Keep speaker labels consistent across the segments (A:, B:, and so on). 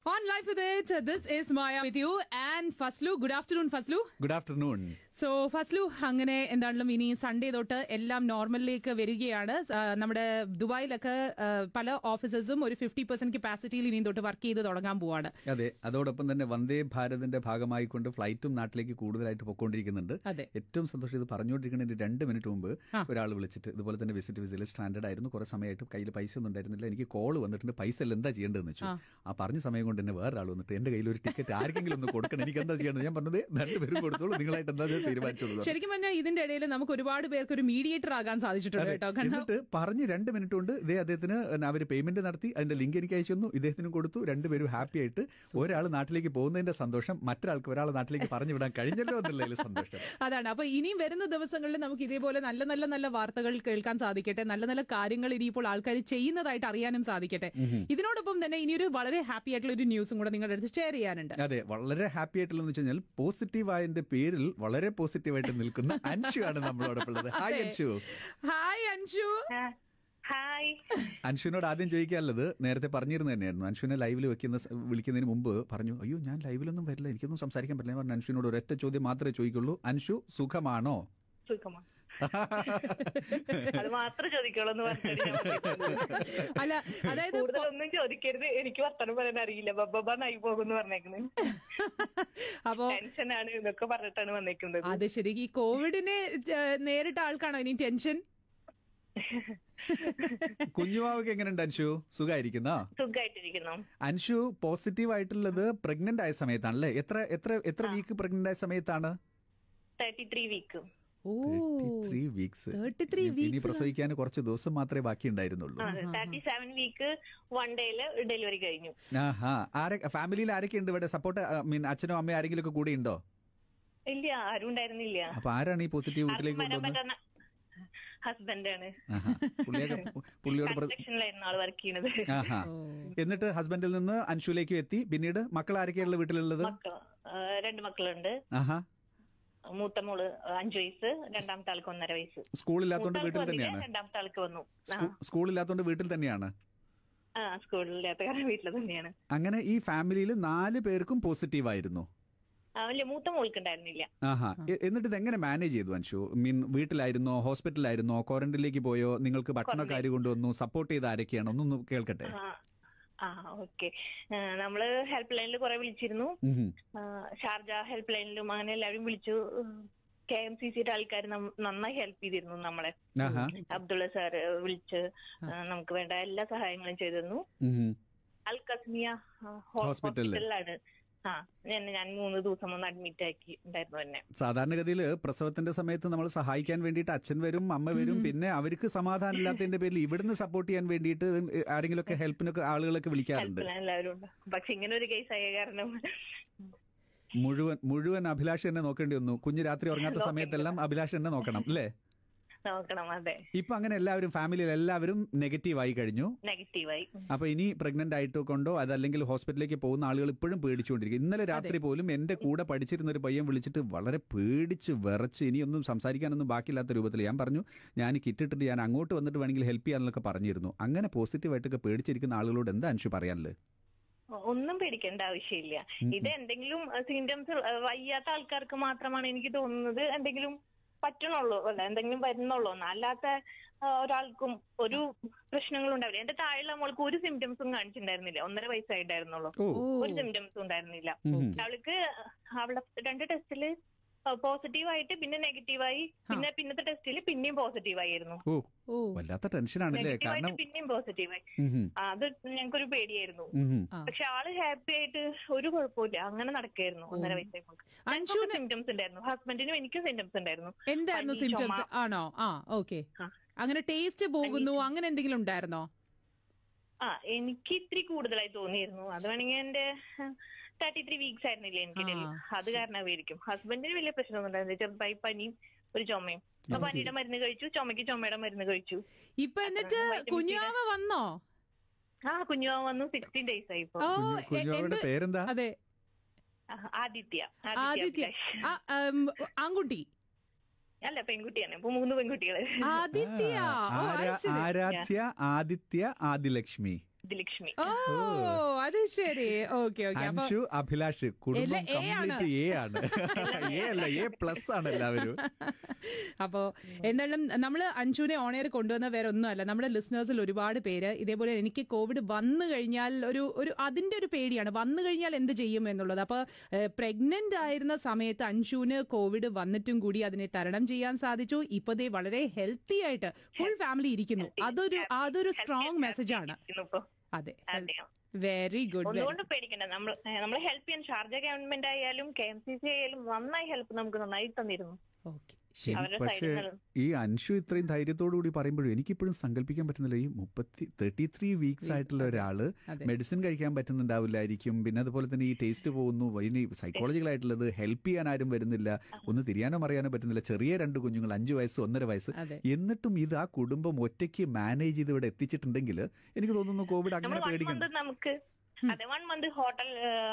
A: On life with it, this is Maya with you and Faslu. Good afternoon, Faslu.
B: Good afternoon
A: so Faslu അങ്ങനെ എന്താണെങ്കിലും ഇനി Sunday തൊട്ട് എല്ലാം നോർമലിലേക്ക് വരികയാണ് ആ, നമ്മുടെ ദുബായിലൊക്കെ ആ, പല ഓഫീസേഴ്സും ഒരു ഫിഫ്റ്റി പെർസെന്റ് കപ്പാസിറ്റിയിൽ ഇനിയും തൊട്ട് വർക്ക് ചെയ്ത് തുടങ്ങാൻ പോവാണ്
B: അതെ അതോടൊപ്പം തന്നെ വന്ദേ ഭാരതിന്റെ ഭാഗമായിക്കൊണ്ട് ഫ്ലൈറ്റും നാട്ടിലേക്ക് കൂടുതലായിട്ട് പൊക്കോണ്ടിരിക്കുന്നുണ്ട്
A: അതെ.
B: ഏറ്റവും സന്തോഷം ഇത് പറഞ്ഞുകൊണ്ടിരിക്കുന്നതിന് രണ്ട് മിനിറ്റ് മുമ്പ് ഒരാൾ വിളിച്ചിട്ട് ഇതുപോലെ തന്നെ വിസിറ്റ് വിസയിൽ സ്റ്റാൻഡേർഡ് ആയിരുന്നു കുറെ സമയമായിട്ട് കയ്യിൽ പൈസ ഒന്നും ഉണ്ടായിരുന്നില്ല എനിക്ക് കോൾ വന്നിട്ടുണ്ട് പൈസ എല്ലാം എന്താ ചെയ്യേണ്ടതെന്ന് വെച്ചു ആ പറഞ്ഞ സമയം കൊണ്ട് തന്നെ വേറൊരാൾ വന്നിട്ട് എന്റെ കയ്യിൽ ഒരു ടിക്കറ്റ് ആർക്കെങ്കിലും ഒന്ന് കൊടുക്കണം എനിക്ക് എന്താ ചെയ്യേണ്ടത് ഞാൻ പറഞ്ഞത് രണ്ടുപേരും കൊടുത്തോളൂ നിങ്ങളായിട്ട് എന്താ തീരുമാനിച്ചോളൂ
A: ശരിക്കും പറഞ്ഞാൽ ഇതിന്റെ ഇടയിൽ നമുക്ക് ഒരുപാട് പേർക്ക് ഒരു മീഡിയേറ്റർ ആകാൻ സാധിച്ചിട്ടുണ്ട് കേട്ടോ കാരണം
B: എന്നിട്ട് പറഞ്ഞ് രണ്ട് മിനിറ്റ് കൊണ്ട് ഇതേ അദ്ദേഹത്തിന് അവർ പേയ്മെന്റ് നടത്തി അതിന്റെ ലിങ്ക് എനിക്ക് അയച്ചു തന്നു ഇദ്ദേഹത്തിനും കൊടുത്തു രണ്ടുപേരും ഹാപ്പി ആയിട്ട് ഒരാൾ നാട്ടിലേക്ക് പോകുന്നതിന്റെ സന്തോഷം മറ്റൊരാൾക്ക് ഒരാളെ നാട്ടിലേക്ക് പറഞ്ഞു വിടാൻ കഴിഞ്ഞല്ലോ എന്നല്ലേ അതിലെ സന്തോഷം
A: അതാണ് അപ്പൊ ഇനിയും വരുന്ന ദിവസങ്ങളിൽ നമുക്ക് ഇതേപോലെ നല്ല നല്ല നല്ല വാർത്തകൾ കേൾക്കാൻ സാധിക്കട്ടെ നല്ല നല്ല കാര്യങ്ങൾ ഇനിയിപ്പോൾ ആൾക്കാർ ചെയ്യുന്നതായിട്ട് അറിയാനും സാധിക്കട്ടെ ഇതിനോടൊപ്പം തന്നെ ഇനിയൊരു വളരെ ഹാപ്പി ആയിട്ടുള്ള ഒരു ന്യൂസും കൂടെ നിങ്ങളുടെ അടുത്ത് ഷെയർ ചെയ്യാനുണ്ട്
B: അതെ വളരെ ഹാപ്പി ആയിട്ടുള്ളതെന്ന് വെച്ച് കഴിഞ്ഞാൽ പോസിറ്റീവ് ആയതിന്റെ പേരിൽ വളരെ പോസിറ്റീവ് ആയിട്ട് നിൽക്കുന്ന അൻഷു ആണ് നമ്മളോടൊപ്പം ഉള്ളത് hi Anshu
A: hi Anshu
C: hi
B: അൻഷുവിനോട് ആദ്യം ചോദിക്കാനുള്ളത് നേരത്തെ പറഞ്ഞിരുന്നു തന്നെയായിരുന്നു അൻഷുവിനെ ലൈവിൽ വെക്കുന്ന സ- വിളിക്കുന്നതിന് മുമ്പ് പറഞ്ഞു അയ്യോ ഞാൻ ലൈവിലൊന്നും വരില്ല എനിക്കൊന്നും സംസാരിക്കാൻ പറ്റില്ല ഞാൻ പറഞ്ഞു അൻഷുവിനോട് ഒരൊറ്റ ചോദ്യം മാത്രമേ ചോദിക്കുള്ളൂ അൻഷു സുഖമാണോ
C: സുഖമാ അത് മാത്രം ചോദിക്കുള്ളൂ എന്ന് പറഞ്ഞിട്ട് ഞാൻ പോയിട്ടുള്ളത്.
A: അല്ല അതായത്
C: കൂടുതലൊന്നും ചോദിക്കരുത് എനിക്ക് വർത്തമാനം പറയാൻ അറിയില്ല ബബ്ബാനായി പോകുന്നു പറഞ്ഞേക്കുന്നത്
A: അപ്പോ
C: ടെൻഷനാണ് ഇതൊക്കെ പറഞ്ഞിട്ടാണ് വന്നേക്കുന്നത്
A: അത് ശരി ഈ കോവിഡിനെ ഏഹ്, നേരിട്ട ആൾക്കാണോ ഇനി ടെൻഷൻ
B: കുഞ്ഞുവാവക്ക് എങ്ങനെയുണ്ട് അൻഷു സുഖമായിരിക്കുന്നോ
C: സുഖമായിട്ടിരിക്കുന്നു
B: അൻഷു പോസിറ്റീവ് ആയിട്ടുള്ളത് പ്രഗ്നന്റ് ആയ സമയത്താണല്ലേ എത്ര എത്ര എത്ര വീക്ക് പ്രഗ്നന്റ് ആയ സമയത്താണ്
C: തേർട്ടി ത്രീ വീക്ക്
A: ഓ
B: ത്രീ വീക്സ്
A: 33
B: ഇനി
A: weeks.
B: പ്രസവിക്കാൻ കുറച്ച് ദിവസം മാത്രമേ ബാക്കി ഉണ്ടായിരുന്നുള്ളൂ
C: തേർട്ടി സെവൻ വീക്ക് വൺ ഡേയില് ഡെലിവറി കഴിഞ്ഞു
B: ആഹാ ആരെ ഫാമിലിയിൽ ആരൊക്കെയുണ്ട് ഇവിടെ സപ്പോർട്ട് മീൻ അച്ഛനോ അമ്മയോ ആരെങ്കിലും ഒക്കെ കൂടെ ഉണ്ടോ
C: ഇല്ല ആരും ഉണ്ടായിരുന്നില്ല
B: അപ്പൊ ആരാണ് ഈ പോസിറ്റീവ്
C: ആർക്കും
B: വീട്ടിലേക്ക്
C: വരാൻ
B: കൊണ്ടുവന്നത്
C: പറ്റുന്ന ഹസ്ബൻഡാണ്
B: ആഹാ. പുള്ളിയൊക്കെ പുള്ളിയോട് പ്ര-
C: കൺസ്ട്രക്ഷനിലായിരുന്നു ആള് വർക്ക് ചെയ്യുന്നത്
B: ആഹാ എന്നിട്ട് ഹസ്ബൻഡിൽ നിന്ന് അൻഷുലേക്ക് എത്തി പിന്നീട് മക്കൾ ആരൊക്കെയുള്ള വീട്ടിലുള്ളത്
C: മക്കൾ ആ, രണ്ട് മക്കളുണ്ട്
B: ആഹാ
C: മൂത്ത മോള് അഞ്ചു വയസ്സ് രണ്ടാമത്തെ ആൾക്ക് ഒന്നര വയസ്സ്
B: സ്കൂളില്ലാത്തോണ്ട്
C: മൂത്ത ആൾക്ക്
B: വീട്ടിൽ
C: വന്നില്ല,
B: തന്നെയാണ്
C: രണ്ടാമത്തെ ആൾക്ക് വന്നു ആ.
B: സ്കൂ- സ്കൂളില്ലാത്തോണ്ട് വീട്ടിൽ തന്നെയാണ്
C: ആ സ്കൂളില്ലാത്ത കാരണം വീട്ടിൽ തന്നെയാണ്
B: അങ്ങനെ ഈ ഫാമിലിയിൽ നാല് പേർക്കും പോസിറ്റീവ് ആയിരുന്നു
C: ആ, ഇല്ല മൂത്ത മോൾക്ക് ഉണ്ടായിരുന്നില്ല
B: ആഹാ എ- എന്നിട്ട് ഇത് എങ്ങനെ മാനേജ് ചെയ്തു അൻഷു മീൻ വീട്ടിലായിരുന്നോ ഹോസ്പിറ്റലിലായിരുന്നോ ക്വാറന്റൈനിലേക്ക് പോയോ നിങ്ങൾക്ക് ഭക്ഷണക്കാര് കൊണ്ടുവന്നു സപ്പോർട്ട് ചെയ്ത് ആരൊക്കെയാണ് ഒന്നൊന്ന് കേൾക്കട്ടെ
C: ആ ആ ഓക്കെ നമ്മള് ഹെൽപ്പ് ലൈനിൽ കുറെ വിളിച്ചിരുന്നു
B: ഉഹും.
C: ആ, ഷാർജ ഹെൽപ്പ് ലൈനിലും അങ്ങനെ എല്ലാവരും വിളിച്ചു കെ എം സി സിയുടെ ആൾക്കാർ നന്നായി ഹെൽപ്പ് ചെയ്തിരുന്നു നമ്മളെ
B: ആഹാ
C: അബ്ദുള്ള സാർ വിളിച്ച് ആ, നമുക്ക് വേണ്ട എല്ലാ സഹായങ്ങളും ചെയ്തിരുന്നു
B: ഉഹും.
C: അൽ കസ്മിയ ആ,
B: ഹോസ്പിറ്റലില്?
C: ഹോസ്പിറ്റലിലാണ് ആ ഞാൻ ഞാൻ മൂന്ന് ദിവസം ഒന്ന് അഡ്മിറ്റ് ആക്കി ഉണ്ടായിരുന്നു എന്നെ
B: സാധാരണഗതിയിൽ പ്രസവത്തിന്റെ സമയത്ത് നമ്മൾ സഹായിക്കാൻ വേണ്ടിയിട്ട് അച്ഛൻ വരും അമ്മ വരും പിന്നെ അവർക്ക് സമാധാനം ഇല്ലാത്തതിന്റെ പേരിൽ ഇവിടുന്ന് സപ്പോർട്ട് ചെയ്യാൻ വേണ്ടിയിട്ട് ആരെങ്കിലും ഒക്കെ ഹെൽപ്പിനൊക്കെ ആളുകളൊക്കെ വിളിക്കാറുണ്ട്
C: ഹെൽപ്പ് ലൈൻ എല്ലാവരും ഉണ്ട് പക്ഷെ ഇങ്ങനെ ഒരു കേസ് ആയ കാരണം
B: മുഴുവൻ മുഴുവൻ അഭിലാഷ് തന്നെ നോക്കേണ്ടി വന്നു കുഞ്ഞ് രാത്രി ഉറങ്ങാത്ത സമയത്തെല്ലാം അഭിലാഷ് തന്നെ നോക്കണം അല്ലേ
C: നോക്കണം അതെ
B: ഇപ്പൊ അങ്ങനെ എല്ലാവരും ഫാമിലിയിൽ എല്ലാവരും നെഗറ്റീവ് ആയി കഴിഞ്ഞു
C: നെഗറ്റീവായി
B: അപ്പൊ ഇനി പ്രഗ്നന്റ് ആയിട്ട് കൊണ്ടോ അതല്ലെങ്കിൽ ഹോസ്പിറ്റലിലേക്ക് പോകുന്ന ആളുകൾ ഇപ്പോഴും പേടിച്ചുകൊണ്ടിരിക്കും ഇന്നലെ രാത്രി പോലും എന്റെ കൂടെ പഠിച്ചിരുന്ന ഒരു പയ്യൻ വിളിച്ചിട്ട് വളരെ പേടിച്ച് വിറച്ച് ഇനിയൊന്നും സംസാരിക്കാനൊന്നും ബാക്കിയില്ലാത്ത രൂപത്തിൽ ഞാൻ പറഞ്ഞു ഞാൻ കിട്ടിട്ടിട്ട് ഞാൻ അങ്ങോട്ട് വന്നിട്ട് വേണമെങ്കിൽ ഹെൽപ്പ് ചെയ്യാന്നൊക്കെ പറഞ്ഞിരുന്നു അങ്ങനെ പോസിറ്റീവായിട്ടൊക്കെ പേടിച്ചിരിക്കുന്ന ആളുകളോട് എന്താ അൻഷു പറയാനുള്ളത്
C: ഒന്നും പേടിക്കേണ്ട ആവശ്യമില്ല ഇത് എന്തെങ്കിലും സിംറ്റംസ് വയ്യാത്ത ആൾക്കാർക്ക് മാത്രമാണ് എനിക്ക് തോന്നുന്നത് എന്തെങ്കിലും പറ്റണുള്ളൂ അല്ല എന്തെങ്കിലും വരുന്നുള്ളൂ എന്ന് അല്ലാത്ത ആ, ഒരാൾക്കും ഒരു പ്രശ്നങ്ങളും ഉണ്ടാവില്ല എന്റെ താഴെയുള്ള മോൾക്ക് ഒരു സിംറ്റംസും കാണിച്ചിട്ടുണ്ടായിരുന്നില്ല ഒന്നര വയസ്സായിട്ടായിരുന്നുള്ളൂ
B: ഓ
C: ഒരു സിംറ്റംസും ഉണ്ടായിരുന്നില്ല
B: ഉം.
C: അവൾക്ക് അവളുടെ രണ്ട് ടെസ്റ്റില് പോസിറ്റീവ് ആയിട്ട് പിന്നെ നെഗറ്റീവായി പിന്നെ പിന്നത്തെ ടെസ്റ്റിൽ പിന്നെയും പോസിറ്റീവ് ആയിരുന്നു
B: ഓ
A: ഓ
B: വല്ലാത്ത ടെൻഷനാണല്ലേ
C: നെഗറ്റീവ്
B: കാരണം
C: ആയിട്ട് പിന്നെയും പോസിറ്റീവായി
B: ഉഹും.
C: അത് ഞങ്ങൾക്കൊരു പേടിയായിരുന്നു
B: ഉഹും.
A: ആ.
C: പക്ഷെ ആള് ഹാപ്പി ആയിട്ട് ഒരു കുഴപ്പമില്ല അങ്ങനെ നടക്കായിരുന്നു ഒന്നര വയസ്സായപ്പോൾ
A: അൻഷുവിന്
C: സിംറ്റംസ് ഉണ്ടായിരുന്നു ഹസ്ബൻഡിനും എനിക്കും സിംറ്റംസ് ഉണ്ടായിരുന്നു
A: എന്തായിരുന്നു
C: പനി,
A: സിംറ്റംസ്
C: ചുമ.
A: ആണോ ആ ഓക്കെ
C: ആ.
A: അങ്ങനെ ടേസ്റ്റ് പോകുന്നു അങ്ങനെ എന്തെങ്കിലും ഉണ്ടായിരുന്നോ
C: ആ എനിക്ക് ഇത്തിരി കൂടുതലായി തോന്നിയിരുന്നു അത് വേണമെങ്കിൽ എന്റെ തേർട്ടി ത്രീ വീക്സ് ആയിരുന്നില്ലേ എനിക്ക്
A: ആ,
C: ഡെലിവറി അത് കാരണമായിരിക്കും ഹസ്ബൻഡിന് വലിയ പ്രശ്നമൊന്നും ഉണ്ടായിരുന്നില്ല ചെറുതായി പനിയും ഒരു ചുമയും അപ്പൊ പനിയുടെ മരുന്ന് കഴിച്ചു ചുമയ്ക്ക് ചുമയുടെ മരുന്ന് കഴിച്ചു
A: ഇപ്പൊ എന്നിട്ട്
C: vitamin C
A: കുഞ്ഞാവ വന്നോ
C: ആ കുഞ്ഞുമാവ വന്നു സിക്സ്റ്റീൻ ഡേയ്സ് ആയി ഇപ്പൊ
A: ഓ
B: കുഞ്ഞു-
A: എ-
B: കുഞ്ഞുവാവയുടെ
A: എന്ത്-
B: പേരെന്താ?
A: അതെ
C: ആ, ആദിത്യ
A: ആദിത്യ
C: അഭിലാഷ്.
A: ആ, ഉം, ആൺകുട്ടി
C: അല്ല പെൺകുട്ടിയാണ് ഇപ്പൊ മൂന്ന് പെൺകുട്ടികള്
A: ആദിത്യ
B: ആ,
A: ഓ, അത്
B: ആരാ-
A: ശരി.
B: ആരാധ്യ ആദിത്യ ആദിലക്ഷ്മി
C: വിദ്യലക്ഷ്മി
A: ഓ അത് ശരി ഓക്കെ ഓക്കെ അപ്പൊ
B: അൻഷു അഭിലാഷ് കുടുംബം
A: എല്ലാം A ആണ്.
B: കംപ്ലീറ്റ് എ ആണ് എ അല്ല എ പ്ലസ് ആണ് എല്ലാവരും
A: അപ്പോ എന്തായാലും നമ്മള് അഞ്ജുനെ ഓണയർ കൊണ്ടുവന്ന വേറെ ഒന്നുമല്ല നമ്മുടെ ലിസണേഴ്സിൽ ഒരുപാട് പേര് ഇതേപോലെ എനിക്ക് കോവിഡ് വന്നു കഴിഞ്ഞാൽ ഒരു ഒരു അതിന്റെ ഒരു പേടിയാണ് വന്നു കഴിഞ്ഞാൽ എന്ത് ചെയ്യും എന്നുള്ളത് അപ്പൊ പ്രഗ്നന്റ് ആയിരുന്ന സമയത്ത് അഞ്ജുവിന് കോവിഡ് വന്നിട്ടും കൂടി അതിനെ തരണം ചെയ്യാൻ സാധിച്ചു ഇപ്പൊ ദേ വളരെ ഹെൽത്തി ആയിട്ട് ഫുൾ ഫാമിലി ഇരിക്കുന്നു അതൊരു അതൊരു സ്ട്രോങ് മെസ്സേജ് ആണ്
C: ഇപ്പൊ
A: അതെ
C: അതെ
A: വെരി ഗുഡ്
C: ഒന്നുകൊണ്ട് പേടിക്കണ്ട നമ്മൾ നമ്മൾ ഹെൽപ്പ് ചെയ്യാൻ ഷാർജ ഗവൺമെന്റ് ആയാലും കെ എം സി സി ആയാലും നന്നായി ഹെൽപ്പ് നമുക്ക് നന്നായി തന്നിരുന്നു
A: ഓക്കെ
C: അവരുടെ
B: പക്ഷേ
C: സൈഡിൽ നിന്ന്
B: ഈ അൻഷു ഇത്രയും ധൈര്യത്തോടു കൂടി പറയുമ്പോഴും എനിക്കിപ്പോഴും സങ്കല്പിക്കാൻ പറ്റുന്നില്ല ഈ മുപ്പത്തി തേർട്ടി ത്രീ വീക്സ് ആയിട്ടുള്ള ഒരാള്
A: അതെ
B: മെഡിസിൻ കഴിക്കാൻ പറ്റുന്നുണ്ടാവില്ലായിരിക്കും പിന്നെ അതുപോലെ തന്നെ ഈ ടേസ്റ്റ് പോകുന്നു ഇനി സൈക്കോളജിക്കൽ ആയിട്ടുള്ളത് ഹെൽപ്പ് ചെയ്യാൻ ആരും വരുന്നില്ല ഒന്ന് തിരിയാനോ അറിയാനോ പറ്റുന്നില്ല ചെറിയ രണ്ട് കുഞ്ഞുങ്ങൾ അഞ്ചു വയസ്സ് ഒന്നര വയസ്സ്
A: അതെ
B: എന്നിട്ടും ഇത് ആ കുടുംബം ഒറ്റയ്ക്ക് മാനേജ് ചെയ്ത് ഇവിടെ എത്തിച്ചിട്ടുണ്ടെങ്കിൽ എനിക്ക് തോന്നുന്നു കോവിഡ്
C: നമ്മൾ
B: അങ്ങനെ
C: വൺ
B: പേടിക്കണം
C: മന്ത് നമുക്ക്
A: ഉം.
C: അതെ വൺ മന്ത് ഹോട്ടൽ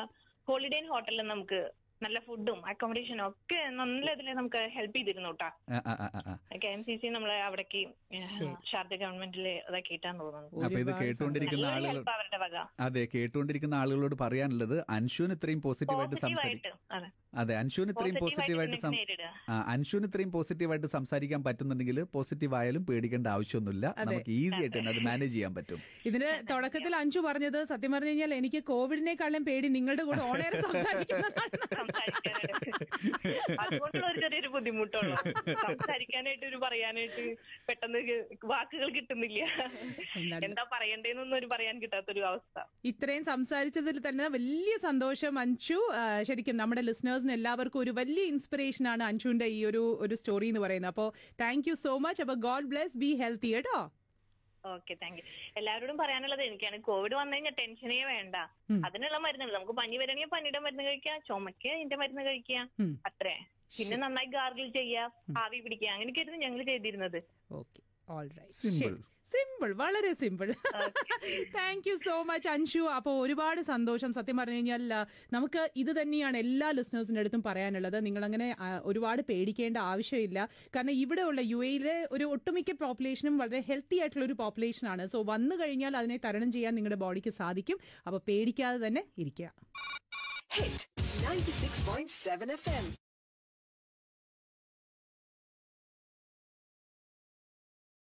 C: ഹോളിഡേ ഹോട്ടലിൽ നമുക്ക് നല്ല ഫുഡും അക്കോമഡേഷനും ഒക്കെ നല്ല ഇതിൽ നമുക്ക് ഹെൽപ്പ് ചെയ്തിരുന്നു കേട്ടാ
B: ആ, ആ, ആ, ആ, ആ.
C: കെ എം സി സി നമ്മളെ അവിടേക്ക്
A: ശരി.
C: ഷാർജ ഗവൺമെന്റില് അതൊക്കെ ഇട്ടാന്ന് തോന്നുന്നു
B: അപ്പൊ ഇത്
A: ഒരുപാട്
B: കേട്ടുകൊണ്ടിരിക്കുന്ന
C: നല്ലൊരു
B: ആളുകൾ
C: ഹെൽപ്പ് അവരുടെ വക
B: അതെ കേട്ടുകൊണ്ടിരിക്കുന്ന ആളുകളോട് പറയാനുള്ളത് അൻഷുവിന് ഇത്രയും പോസിറ്റീവായിട്ട് സംസാരിക്കും
C: പോസിറ്റീവായിട്ട് അതെ
B: അതെ അൻഷുവിന് ഇത്രയും പോസിറ്റീവായിട്ട്
C: പോസിറ്റീവായിട്ട് നേരിടുക
B: ആ, അൻഷുവിന് ഇത്രയും പോസിറ്റീവായിട്ട് സംസാരിക്കാൻ പറ്റുന്നുണ്ടെങ്കിൽ പോസിറ്റീവ് ആയാലും പേടിക്കേണ്ട ആവശ്യമൊന്നുമില്ല
A: അതെ.
B: നമുക്ക് ഈസി ആയിട്ട് തന്നെ അത് മാനേജ് ചെയ്യാൻ പറ്റും
A: ഇതിന് തുടക്കത്തിൽ അഞ്ചു പറഞ്ഞത് സത്യം പറഞ്ഞു കഴിഞ്ഞാൽ എനിക്ക് കോവിഡിനേക്കാളും പേടി നിങ്ങളുടെ കൂടെ ഓണയർ സംസാരിക്കുന്നതാണ്
C: സംസാരിക്കാനായിട്ട് അതുകൊണ്ടുള്ള ഒരു ചെറിയൊരു ബുദ്ധിമുട്ടുള്ളൂ സംസാരിക്കാനായിട്ട് ഒരു പറയാനായിട്ട് പെട്ടെന്ന് വാക്കുകൾ കിട്ടുന്നില്ല
A: എന്നാലും
C: എന്താ പറയണ്ടേന്നൊന്നും ഒരു പറയാൻ കിട്ടാത്തൊരു അവസ്ഥ
A: ഇത്രയും സംസാരിച്ചതിൽ തന്നെ വലിയ സന്തോഷം അഞ്ചു ആ, ശരിക്കും നമ്മുടെ ലിസണേഴ്സിന് എല്ലാവർക്കും ഒരു വലിയ ഇൻസ്പിറേഷൻ ആണ് അഞ്ചുവിന്റെ ഈ ഒരു ഒരു സ്റ്റോറി എന്ന് പറയുന്നത് അപ്പോൾ താങ്ക് യു സോ മച്ച് അപ്പൊ ഗോഡ് ബ്ലെസ് ബി ഹെൽത്തി കേട്ടോ
C: ഓക്കെ താങ്ക് യു എല്ലാവരോടും പറയാനുള്ളത് എനിക്കാണ് കോവിഡ് വന്നു കഴിഞ്ഞാൽ ടെൻഷനേ വേണ്ട
A: ഉം.
C: അതിനുള്ള മരുന്നുണ്ട് നമുക്ക് പനി വരണമെങ്കിൽ പനിയുടെ മരുന്ന് കഴിക്കാം ചുമക്ക് ഇതിന്റെ മരുന്ന് കഴിക്കാം
A: ഉം.
C: അത്രേ പിന്നെ നന്നായി ഗാർഗിൾ ചെയ്യാം ആവി പിടിക്കുക അങ്ങനെയൊക്കെയായിരുന്നു ഞങ്ങൾ ചെയ്തിരുന്നത്
A: okay all
B: simple
A: right simple വളരെ simple thank you so much Anshu അപ്പോൾ ഒരുപാട് സന്തോഷം സത്യം പറഞ്ഞു കഴിഞ്ഞാൽ ആ, നമുക്ക് ഇത് തന്നെയാണ് എല്ലാ ലിസണേഴ്സിന്റെ അടുത്തും പറയാനുള്ളത് നിങ്ങൾ അങ്ങനെ ആ, ഒരുപാട് പേടിക്കേണ്ട ആവശ്യമില്ല കാരണം ഇവിടെയുള്ള യു എയിലെ ഒരു ഒട്ടുമിക്ക പോപ്പുലേഷനും വളരെ ഹെൽത്തി ആയിട്ടുള്ള ഒരു പോപ്പുലേഷൻ ആണ് സോ വന്നു കഴിഞ്ഞാൽ അതിനെ തരണം ചെയ്യാൻ നിങ്ങളുടെ ബോഡിക്ക് സാധിക്കും അപ്പോൾ പേടിക്കാതെ തന്നെ ഇരിക്കുക
D: Hit 96.7 FM.